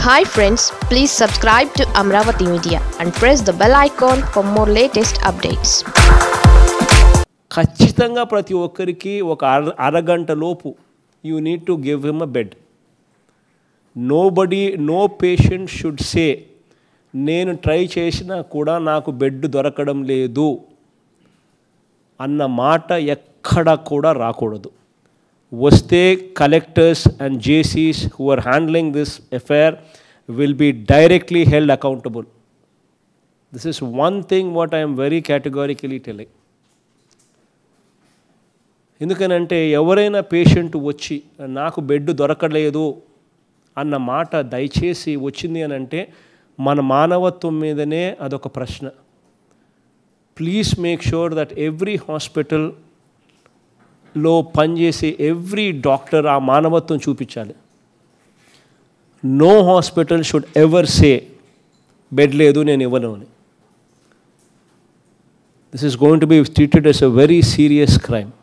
hi friends please subscribe to Amaravati media and press the bell icon for more latest updates ఖచ్చితంగా ప్రతి ఒక్కరికి ఒక అర అరగంట లోపు you need to give him a bed nobody no patient should say నేను try చేసినా కూడా నాకు బెడ్ దొరకడం లేదు అన్న మాట ఎక్కడ కూడా రాకూడదు వస్తే కలెక్టర్స్ అండ్ జేసీస్ who are handling this affair will be directly held accountable this is one thing what I'm very categorically telling ఎందుకనంటే ఎవరైనా పేషెంట్ వచ్చి నాకు బెడ్ దొరకలేదు అన్న మాట దయచేసి వచ్చింది అని అంటే మన మానవత్వం మీదనే అదొక ప్రశ్న please make sure that every హాస్పిటల్లో పనిచేసే ఎవ్రీ డాక్టర్ ఆ మానవత్వం చూపించాలి no hospital should ever say bed లేదు నేను ఇవ్వను అని this is going to be treated as a very serious crime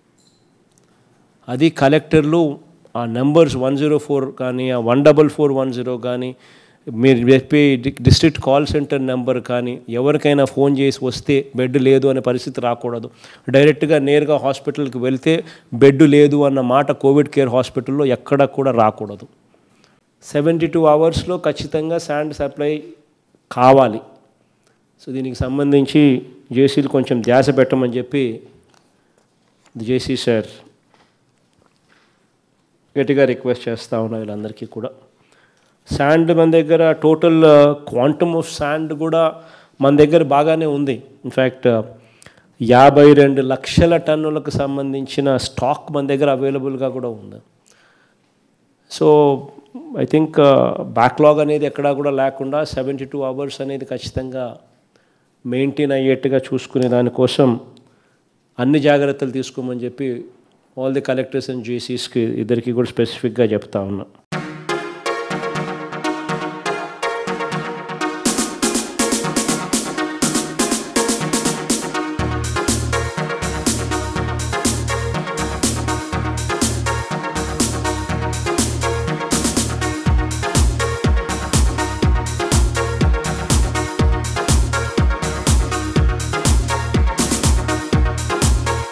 అది కలెక్టర్లు ఆ నెంబర్స్ వన్ జీరో ఫోర్ కానీ ఆ one double four one zero కానీ మీరు చెప్పే డిస్ట్రిక్ట్ కాల్ సెంటర్ నెంబర్ కానీ ఎవరికైనా ఫోన్ చేసి వస్తే బెడ్ లేదు అనే పరిస్థితి రాకూడదు డైరెక్ట్గా నేరుగా హాస్పిటల్కి వెళ్తే బెడ్ లేదు అన్న మాట కోవిడ్ కేర్ హాస్పిటల్లో ఎక్కడ కూడా రాకూడదు సెవెంటీ టూ అవర్స్లో ఖచ్చితంగా శాండ్ సప్లై కావాలి సో దీనికి సంబంధించి జేసీలు కొంచెం ధ్యాస పెట్టమని చెప్పి జేసీ సార్ గట్టిగా రిక్వెస్ట్ చేస్తూ ఉన్నా వీళ్ళందరికీ కూడా శాండ్ మన దగ్గర టోటల్ క్వాంటమ్ ఆఫ్ శాండ్ కూడా మన దగ్గర బాగానే ఉంది ఇన్ఫ్యాక్ట్ యాభై రెండు లక్షల టన్నులకు సంబంధించిన స్టాక్ మన దగ్గర అవైలబుల్గా కూడా ఉంది సో ఐ థింక్ బ్యాక్లాగ్ అనేది ఎక్కడా కూడా లేకుండా సెవెంటీ టూ అవర్స్ అనేది ఖచ్చితంగా మెయింటైన్ అయ్యేట్టుగా చూసుకునే దానికోసం అన్ని జాగ్రత్తలు తీసుకోమని చెప్పి ఆల్ ది కలెక్టర్స్ అండ్ జేసీస్కి ఇద్దరికి కూడా స్పెసిఫిక్గా చెప్తా ఉన్నా